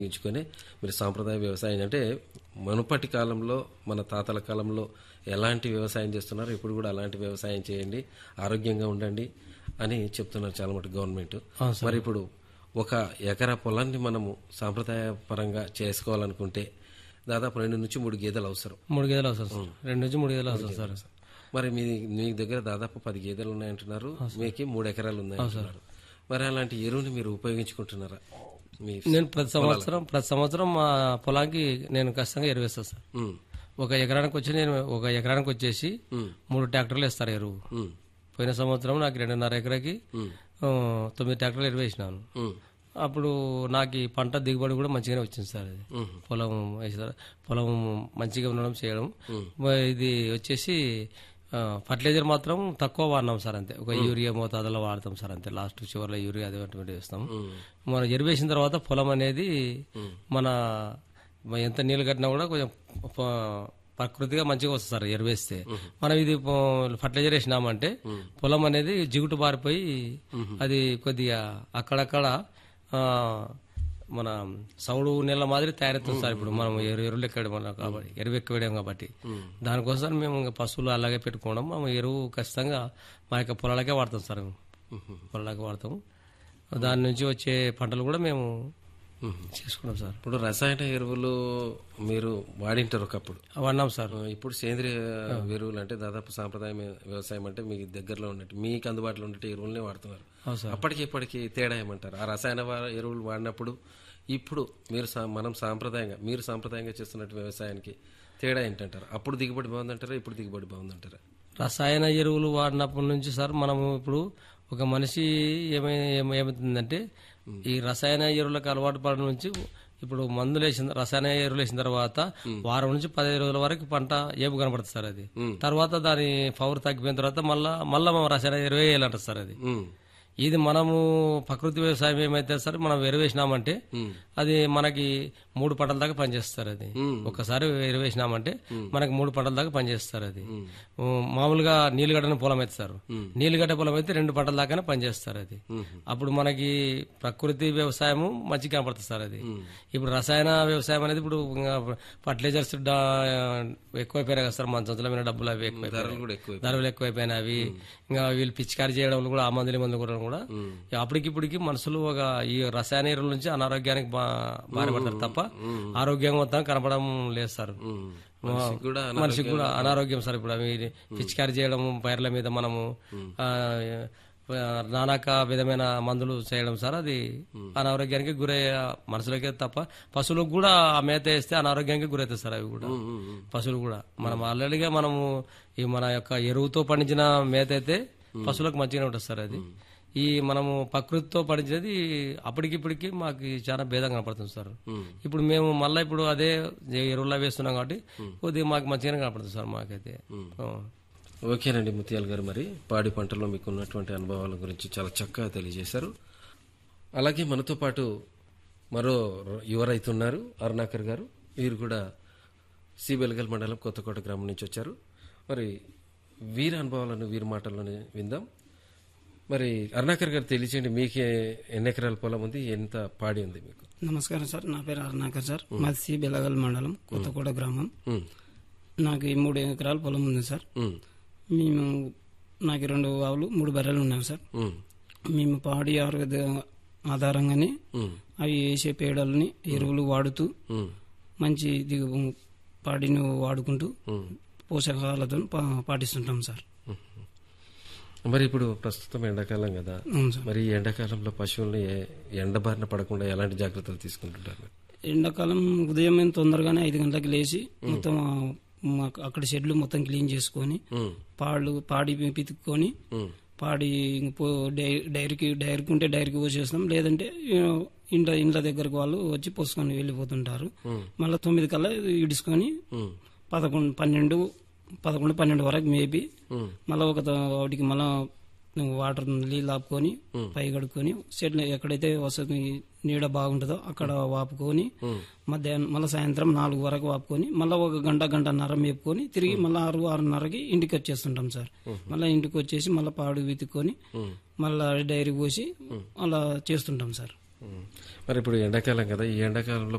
ఎంచుకొని మీరు సాంప్రదాయ వ్యవసాయం అంటే మునుపటి కాలంలో మన తాతల కాలంలో ఎలాంటి వ్యవసాయం చేస్తున్నారో ఇప్పుడు కూడా అలాంటి వ్యవసాయం చేయండి ఆరోగ్యంగా ఉండండి అని చెప్తున్నారు చాలా మటుకు గవర్నమెంట్ మరి ఇప్పుడు ఒక ఎకరా పొలాన్ని మనము సాంప్రదాయ పరంగా చేసుకోవాలనుకుంటే దాదాపు రెండు నుంచి మూడు గేదెలు అవసరం మూడు గేదెలు అవసరం సార్ రెండు నుంచి మూడు గేదెలు అవసరం సార్ మరి మీ మీ దగ్గర దాదాపు పది గేదెలు ఉన్నాయంటున్నారు మీకు మూడు ఎకరాలు ఉన్నాయంటున్నారు మరి అలాంటి ఎరువుని మీరు ఉపయోగించుకుంటున్నారా మీ నేను ప్రతి సంవత్సరం ప్రతి సంవత్సరం మా పొలానికి నేను ఖచ్చితంగా ఎరువు వేస్తాను సార్ ఉమ్, ఒక ఎకరానికి వచ్చి నేను ఒక ఎకరానికి వచ్చేసి మూడు ట్రాక్టర్లు వేస్తారు ఎరువు ఉమ్, పోయిన సంవత్సరం నాకు రెండున్నర ఎకరాకి ఉమ్, ఆ, తొమ్మిది ట్రాక్టర్లు ఎరువు వేసినాను ఉమ్, అప్పుడు నాకు ఈ పంట దిగుబడి కూడా మంచిగానే వచ్చింది సార్ అది పొలం వేసారు పొలం మంచిగా ఉండడం చేయడం మరి ఇది వచ్చేసి ఫర్టిలైజర్ మాత్రం తక్కువ వాడినాం సార్ అంతే ఒక యూరియా మోతాదులో వాడతాం సార్ అంతే లాస్ట్ చివరిలో యూరియా అది అటువంటి వేస్తాం మనం ఎరువు వేసిన తర్వాత పొలం అనేది మన మన ఎంత నీళ్ళు కట్టినా కూడా కొంచెం ప- ప్రకృతిగా మంచిగా వస్తుంది సార్ ఎరువు వేస్తే మనం ఇది పో- ఫర్టిలైజర్ వేసినామంటే పొలం అనేది జిగుటు బారిపోయి అది కొద్దిగా అక్కడక్కడ ఆ, మన సౌడు నీళ్ళ మాదిరి తయారవుతుంది సార్ ఇప్పుడు మనం ఎరువు ఎరువులు ఎక్కడ మనం కాబట్టి ఎరువు ఎక్కువ వేయడం కాబట్టి దానికోసం మేము ఇంకా పశువులు అలాగే పెట్టుకోవడం మేము ఎరువు ఖచ్చితంగా మా యొక్క పొలాలకే వాడతాం సార్ మేము పొలాలకే వాడతాము దాని నుంచి వచ్చే పంటలు కూడా మేము చేసుకుంటాం సార్ ఇప్పుడు రసాయన ఎరువులు మీరు వాడింటారు ఒకప్పుడు వాడినాం సార్ ఆ, ఇప్పుడు సేంద్రియ ఎరువులు అంటే దాదాపు సాంప్రదాయ వ్యవసాయం అంటే మీకు దగ్గరలో ఉన్నట్టు మీకు అందుబాటులో ఉండే ఎరువులనే వాడుతున్నారు అవును సార్ అప్పటికి ఇప్పటికి తేడా ఏమంటారు ఆ రసాయన వా- ఎరువులు వాడినప్పుడు ఇప్పుడు మీరు సా- మనం సాంప్రదాయంగా మీరు సాంప్రదాయంగా చేస్తున్నట్టు వ్యవసాయానికి తేడా ఏంటంటారు అప్పుడు దిగుబడి బాగుందంటారా ఇప్పుడు దిగుబడి బాగుందంటారా రసాయన ఎరువులు వాడినప్పటి నుంచి సార్ మనము ఇప్పుడు ఒక మనిషి ఏమై ఏమ- ఏమవుతుందంటే ఈ రసాయన ఎరువులకు అలవాటు పడడం నుంచి ఇప్పుడు మందులు వేసిన రసాయన ఎరువులు వేసిన తర్వాత వారం నుంచి పదిహేను రోజుల వరకు పంట ఏపు కనపడుతుంది సార్ అది తర్వాత దాని పవర్ తగ్గిపోయిన తర్వాత మళ్ళా మళ్ళా మనం రసాయన ఎరువు వేయాలంటారు సార్ అది ఉమ్, ఇది మనము ప్రకృతి వ్యవసాయం ఏమైతే సార్ మనం ఎరువేసినామంటే అది మనకి మూడు పంటల దాకా పనిచేస్తారు అది ఒకసారి ఎరువేసినామంటే మనకి మూడు పంటల దాకా పనిచేస్తారు అది ఉమ్, మామూలుగా నీళ్ళగడ్డని పొలం అయితే సార్ నీళ్ళగడ్డ పొలం అయితే రెండు పంటల దాకానే పనిచేస్తారు అది అప్పుడు మనకి ప్రకృతి వ్యవసాయము మంచిగా కనపడుతుంది సార్ అది ఇప్పుడు రసాయన వ్యవసాయం అనేది ఇప్పుడు ఫర్టిలైజర్స్ ఎక్కువైపోయినాయి కదా సార్ మన సొంతల మీద డబ్బులు అవి ఎక్కువైపోయినాయి ధరలు కూడా ఎక్కువ ధరలు ఎక్కువైపోయినవి ఇంకా వీళ్ళు పిచికారి చేయడం కూడా ఆ మందులు ఈ మందులు కూడా కూడా అప్పటికిప్పటికి మనుషులు ఒక ఈ రసాయన ఎరువుల నుంచి అనారోగ్యానికి బా బాధపడతారు తప్ప ఆరోగ్యం మొత్తం కనపడడం లేదు సార్ ఉమ్, మనిషికి కూడా మనిషికి కూడా అనారోగ్యం సార్ ఇప్పుడు అవి పిచికారి చేయడం పైర్ల మీద మనము ఆ, ఆ, నానాక విధమైన మందులు చేయడం సార్ అది అనారోగ్యానికి గురయ్యే మనుషులకే తప్ప పశువులకు కూడా ఆ మేత వేస్తే అనారోగ్యానికి గురవుతాయి సార్ అవి కూడా పశువులు కూడా మనం ఆల్రెడీగా మనము ఈ మన యొక్క ఎరువుతో పండించిన మేత అయితే పశువులకు మంచిగానే ఉంటుంది సార్ అది ఈ మనము ప్రకృతితో పండించేది అప్పటికిప్పటికి మాకు చాలా భేదం కనపడుతుంది సార్ ఇప్పుడు మేము మళ్ళీ ఇప్పుడు అదే ఎరువులా వేస్తున్నాం కాబట్టి కొద్దిగా మాకు మంచిగానే కనపడుతుంది సార్ మాకైతే ఆ. ఓకేనండి ముత్యాల గారు మరి పాడి పంటలో మీకు ఉన్నటువంటి అనుభవాల గురించి చాలా చక్కగా తెలియజేశారు అలాగే మనతో పాటు మరో యువ రైతు ఉన్నారు అరుణాకర్ గారు వీరు కూడా సి బెలగల్ మండలం కొత్తకోట గ్రామం నుంచి వచ్చారు మరి వీరి అనుభవాలను వీరి మాటల్లోనే విందాం మరి అరుణాకర్ గారు తెలియచేయండి మీకే ఎన్ని ఎకరాల పొలం ఉంది ఎంత పాడి ఉంది మీకు నమస్కారం సార్ నా పేరు అరుణాకర్ సార్ మాది సి బెలగల్ మండలం కొత్తకోట గ్రామం ఉమ్, నాకు ఈ మూడు ఎకరాల పొలం ఉంది సార్ ఉమ్, మేము నాకు రెండు ఆవులు మూడు బర్రెలు ఉన్నాయి సార్ ఉమ్, మేము పాడి ఆరోగ్య ఆధారంగానే ఉమ్, అవి వేసే పేడల్ని ఎరువులు వాడుతూ ఉమ్, మంచి దిగు పాడిని వాడుకుంటూ ఉమ్. పోషకాలతో పా- పాటిస్తుంటాం సార్ మరి ఇప్పుడు ప్రస్తుతం ఎండాకాలం కదా అవును సార్ మరి ఈ ఎండాకాలంలో పశువుల్ని ఏ- ఎండ బారిన పడకుండా ఎలాంటి జాగ్రత్తలు తీసుకుంటుంటారు ఎండాకాలం ఉదయం మేము తొందరగానే ఐదు గంటలకు లేచి మొత్తం ఆ, మాకు అక్కడ షెడ్లు మొత్తం క్లీన్ చేసుకొని ఉమ్, పాళ్ళు పాడి పితుక్కొని ఉమ్, పాడి ఇంక పో డై- డైరీకి డైరీకి ఉంటే డైరీకి పోసేస్తాం లేదంటే ఆ, ఇంట్లో ఇంట్లో దగ్గరకు వాళ్ళు వచ్చి పోసుకొని వెళ్ళిపోతుంటారు మళ్ళీ తొమ్మిది కల్లా ఇడుచుకొని ఉమ్, పదకొండు పన్నెండు పదకొండు పన్నెండు వరకు మేపి ఉమ్, మళ్ళీ ఒక త- వాటికి మళ్ళా వాటర్ నీళ్ళు ఆపుకొని పై కడుక్కొని చెట్లు ఎక్కడైతే వసతి నీడ బాగుంటుందో అక్కడ వాపుకొని మధ్యాహ్నం మళ్ళీ సాయంత్రం నాలుగు వరకు వాపుకొని మళ్ళీ ఒక గంట గంటన్నర మేపుకొని తిరిగి మళ్ళీ ఆరు ఆరున్నరకి ఇంటికి వచ్చేస్తుంటాం సార్ మళ్ళీ ఇంటికి వచ్చేసి మళ్ళీ పాడు వెతుక్కొని మళ్ళీ డైరీ పోసి అలా చేస్తుంటాం సార్ ఉమ్. మరి ఇప్పుడు ఎండాకాలం కదా ఈ ఎండాకాలంలో